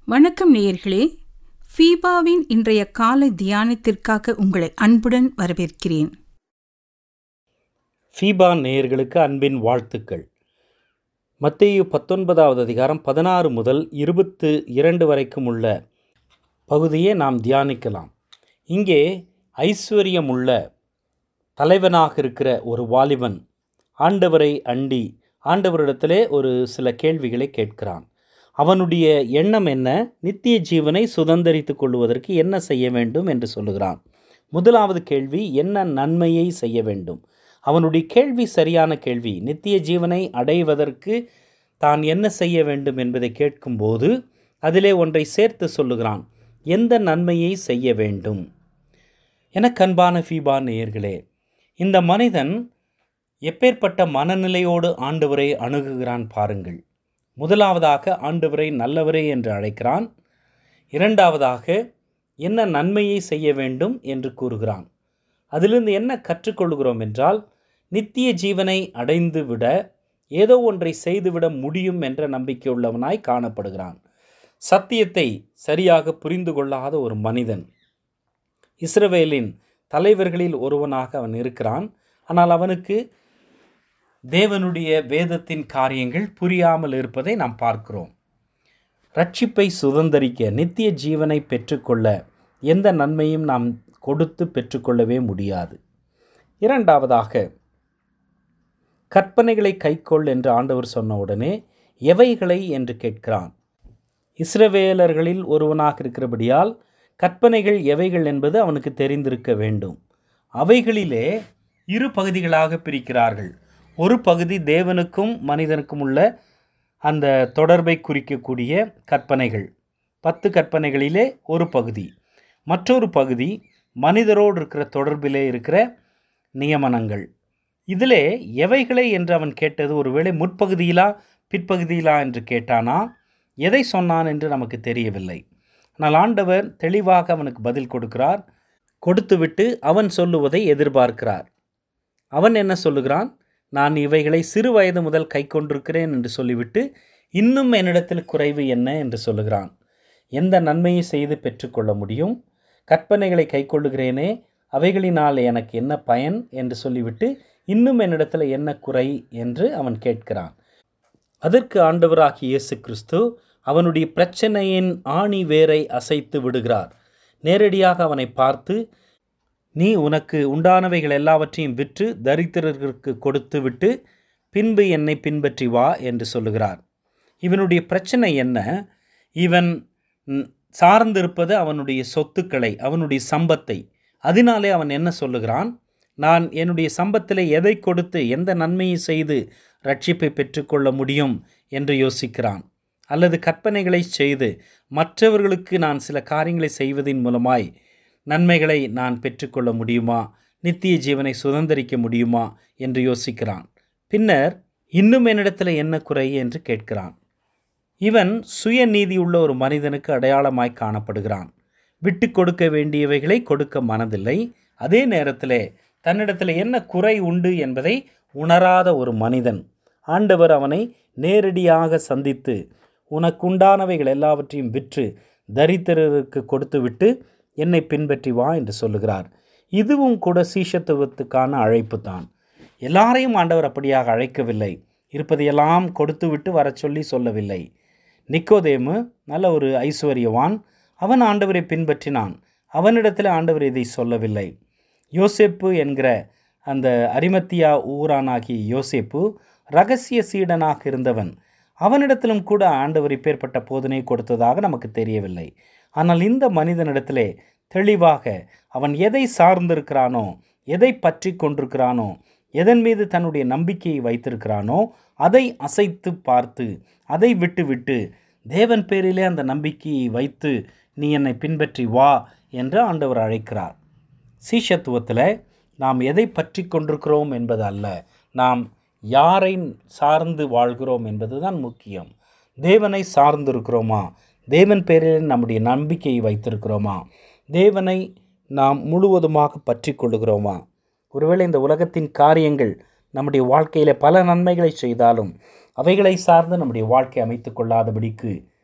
வணக்கம் நேயர்களே ஃபீபாவின் இன்றைய காலை தியானத்திற்காக உங்களை அன்புடன் வரவேற்கிறேன் ஃபீபா நேயர்களுக்கு அன்பின் வாழ்த்துக்கள் மத்தேயு பத்தொன்பதாவது அதிகாரம் பதினாறு முதல் இருபத்து இரண்டு வரைக்கும் உள்ள பகுதியை நாம் தியானிக்கலாம் இங்கே ஐஸ்வர்யமுள்ள தலைவனாக இருக்கிற ஒரு வாலிபன் ஆண்டவரை அண்டி ஆண்டவரிடத்திலே ஒரு சில கேள்விகளை கேட்கிறான் அவனுடைய எண்ணம் என்ன நித்திய ஜீவனை சுதந்தரித்துக் கொள்வதற்கு என்ன செய்ய வேண்டும் என்று சொல்லுகிறான் முதலாவது கேள்வி என்ன நன்மையை செய்ய வேண்டும் அவனுடைய கேள்வி சரியான கேள்வி நித்திய ஜீவனை அடைவதற்கு தான் என்ன செய்ய வேண்டும் என்பதை கேட்கும்போது அதிலே ஒன்றை சேர்த்து சொல்லுகிறான் எந்த நன்மையை செய்ய வேண்டும் எனக்கு அன்பான ஃபீபா நேயர்களே இந்த மனிதன் எப்பேற்பட்ட மனநிலையோடு ஆண்டவரை அணுகுகிறான் பாருங்கள் முதலாவதாக ஆண்டவரை நல்லவரே என்று அழைக்கிறான் இரண்டாவதாக என்ன நன்மையை செய்ய வேண்டும் என்று கூறுகிறான் அதிலிருந்து என்ன கற்றுக்கொள்கிறோம் என்றால் நித்திய ஜீவனை அடைந்து விட ஏதோ ஒன்றை செய்துவிட முடியும் என்ற நம்பிக்கை உள்ளவனாய் காணப்படுகிறான் சத்தியத்தை சரியாக புரிந்து கொள்ளாத ஒரு மனிதன் இஸ்ரவேலின் தலைவர்களில் ஒருவனாக அவன் இருக்கிறான் ஆனால் அவனுக்கு தேவனுடைய வேதத்தின் காரியங்கள் புரியாமல் இருப்பதை நாம் பார்க்கிறோம் ரட்சிப்பை சுதந்தரிக்க நித்திய ஜீவனை பெற்றுக்கொள்ள எந்த நன்மையும் நாம் கொடுத்து பெற்றுக்கொள்ளவே முடியாது இரண்டாவதாக கற்பனைகளை கைக்கொள் என்று ஆண்டவர் சொன்ன உடனே எவைகளை என்று கேட்கிறான் இஸ்ரவேலர்களில் ஒருவனாக இருக்கிறபடியால் கற்பனைகள் எவைகள் என்பது அவனுக்கு தெரிந்திருக்க வேண்டும் அவைகளிலே இரு பகுதிகளாக பிரிக்கிறார்கள் ஒரு பகுதி தேவனுக்கும் மனிதனுக்கும் உள்ள அந்த தொடர்பை குறிக்கக்கூடிய கற்பனைகள் பத்து கற்பனைகளிலே ஒரு பகுதி மற்றொரு பகுதி மனிதரோடு இருக்கிற தொடர்பிலே இருக்கிற நியமனங்கள் இதிலே எவைகளை என்று அவன் கேட்டது ஒருவேளை முற்பகுதியிலா பிற்பகுதியிலா என்று கேட்டானா எதை சொன்னான் என்று நமக்கு தெரியவில்லை ஆனால் ஆண்டவர் தெளிவாக அவனுக்கு பதில் கொடுக்கிறார் கொடுத்துவிட்டு அவன் சொல்லுவதை எதிர்பார்க்கிறார் அவன் என்ன சொல்லுகிறான் நான் இவைகளை சிறு வயது முதல் கை கொண்டிருக்கிறேன் என்று சொல்லிவிட்டு இன்னும் என்னிடத்தில் குறைவு என்ன என்று சொல்லுகிறான் எந்த நன்மையை செய்து பெற்றுக்கொள்ள முடியும் கற்பனைகளை கை கொள்ளுகிறேனே அவைகளினால் எனக்கு என்ன பயன் என்று சொல்லிவிட்டு இன்னும் என்னிடத்தில் என்ன குறை என்று அவன் கேட்கிறான் அதற்கு ஆண்டவராகிய இயேசு கிறிஸ்து அவனுடைய பிரச்சனையின் ஆணி வேரை அசைத்து விடுகிறார் நேரடியாக அவனை பார்த்து நீ உனக்கு உண்டானவைகள் எல்லாவற்றையும் விற்று தரித்திரர்களுக்கு கொடுத்து விட்டு பின்பு என்னை பின்பற்றி வா என்று சொல்லுகிறார் இவனுடைய பிரச்சனை என்ன இவன் சார்ந்திருப்பது அவனுடைய சொத்துக்களை அவனுடைய சம்பத்தை அதனாலே அவன் என்ன சொல்லுகிறான் நான் என்னுடைய சம்பத்தில் எதை கொடுத்து எந்த நன்மையை செய்து ரட்சிப்பை பெற்றுக்கொள்ள முடியும் என்று யோசிக்கிறான் அல்லது கற்பனைகளை செய்து மற்றவர்களுக்கு நான் சில காரியங்களை செய்வதன் மூலமாய் நன்மைகளை நான் பெற்றுக்கொள்ள முடியுமா நித்திய ஜீவனை சுதந்திரிக்க முடியுமா என்று யோசிக்கிறான் பின்னர் இன்னும் என்னிடத்தில் என்ன குறை என்று கேட்கிறான் இவன் சுயநீதி உள்ள ஒரு மனிதனுக்கு அடையாளமாய் காணப்படுகிறான் விட்டு கொடுக்க வேண்டியவைகளை கொடுக்க மனதில்லை அதே நேரத்தில் தன்னிடத்தில் என்ன குறை உண்டு என்பதை உணராத ஒரு மனிதன் ஆண்டவர் அவனை நேரடியாக சந்தித்து உனக்குண்டானவைகள் எல்லாவற்றையும் விற்று தரித்திரருக்கு கொடுத்துவிட்டு என்னை பின்பற்றி வா என்று சொல்லுகிறார் இதுவும் கூட சீஷத்துவத்துக்கான அழைப்பு தான் எல்லாரையும் ஆண்டவர் அப்படியாக அழைக்கவில்லை இருப்பதையெல்லாம் கொடுத்து விட்டு வர சொல்லி சொல்லவில்லை நிக்கோதேமு நல்ல ஒரு ஐஸ்வர்யவான் அவன் ஆண்டவரை பின்பற்றினான் அவனிடத்தில் ஆண்டவர் இதை சொல்லவில்லை யோசேப்பு என்கிற அந்த அரிமத்தியா ஊரானாகிய யோசேப்பு ரகசிய சீடனாக இருந்தவன் அவனிடத்திலும் கூட ஆண்டவர் இப்பேற்பட்ட போதனை கொடுத்ததாக நமக்கு தெரியவில்லை ஆனால் இந்த மனிதனிடத்திலே தெளிவாக அவன் எதை சார்ந்திருக்கிறானோ எதை பற்றி கொண்டிருக்கிறானோ எதன் மீது தன்னுடைய நம்பிக்கையை வைத்திருக்கிறானோ அதை அசைத்து பார்த்து அதை விட்டுவிட்டு தேவன் பேரிலே அந்த நம்பிக்கையை வைத்து நீ என்னை பின்பற்றி வா என்று ஆண்டவர் அழைக்கிறார் சீஷத்துவத்தில் நாம் எதை பற்றி கொண்டிருக்கிறோம் என்பது அல்ல நாம் யாரை சார்ந்து வாழ்கிறோம் என்பதுதான் முக்கியம் தேவனை சார்ந்திருக்கிறோமா தேவன் பேரில் நம்முடைய நம்பிக்கையை வைத்திருக்கிறோமா தேவனை நாம் முழுவதுமாக பற்றி கொள்ளுகிறோமா ஒருவேளை இந்த உலகத்தின் காரியங்கள் நம்முடைய வாழ்க்கையில் பல நன்மைகளை செய்தாலும் அவைகளை சார்ந்து நம்முடைய வாழ்க்கை அமைத்து கொள்ளாதபடிக்கு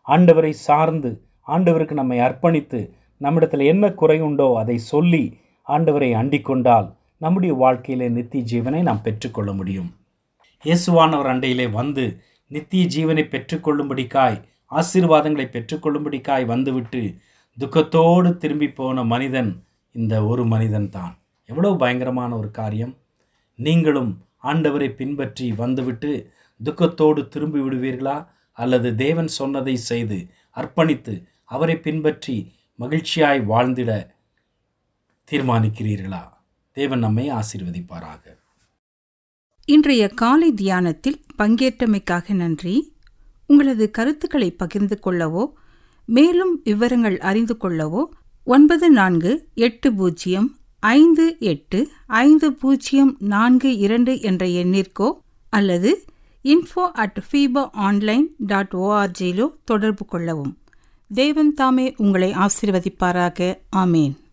ஆண்டவரை சார்ந்து ஆண்டவருக்கு நம்மை அர்ப்பணித்து நம்மிடத்தில் என்ன குறை உண்டோ அதை சொல்லி ஆண்டவரை அண்டிக் கொண்டால் நம்முடைய வாழ்க்கையிலே நித்திய ஜீவனை நாம் பெற்றுக்கொள்ள முடியும் இயேசுவானவர் அண்டையிலே வந்து நித்திய ஜீவனை பெற்றுக்கொள்ளும்படிக்காய் ஆசீர்வாதங்களை பெற்றுக்கொள்ளும்படிக்காய் வந்துவிட்டு துக்கத்தோடு திரும்பி போன மனிதன் இந்த ஒரு மனிதன் தான் எவ்வளவு பயங்கரமான ஒரு காரியம் நீங்களும் ஆண்டவரை பின்பற்றி வந்துவிட்டு துக்கத்தோடு திரும்பி விடுவீர்களா அல்லது தேவன் சொன்னதை செய்து அர்ப்பணித்து அவரை பின்பற்றி மகிழ்ச்சியாய் வாழ்ந்திட தீர்மானிக்கிறீர்களா தேவன் நம்மை ஆசீர்வதிப்பாராக இன்றைய காலை தியானத்தில் பங்கேற்றமைக்காக நன்றி உங்களது கருத்துக்களை பகிர்ந்து கொள்ளவோ மேலும் விவரங்கள் அறிந்து கொள்ளவோ ஒன்பது நான்கு எட்டு பூஜ்ஜியம் ஐந்து எட்டு ஐந்து பூஜ்ஜியம் நான்கு இரண்டு என்ற எண்ணிற்கோ அல்லது info at FIFA online dot ஓஆர்ஜியிலோ தொடர்பு கொள்ளவும் தேவன் தாமே உங்களை ஆசீர்வதிப்பாராக ஆமேன்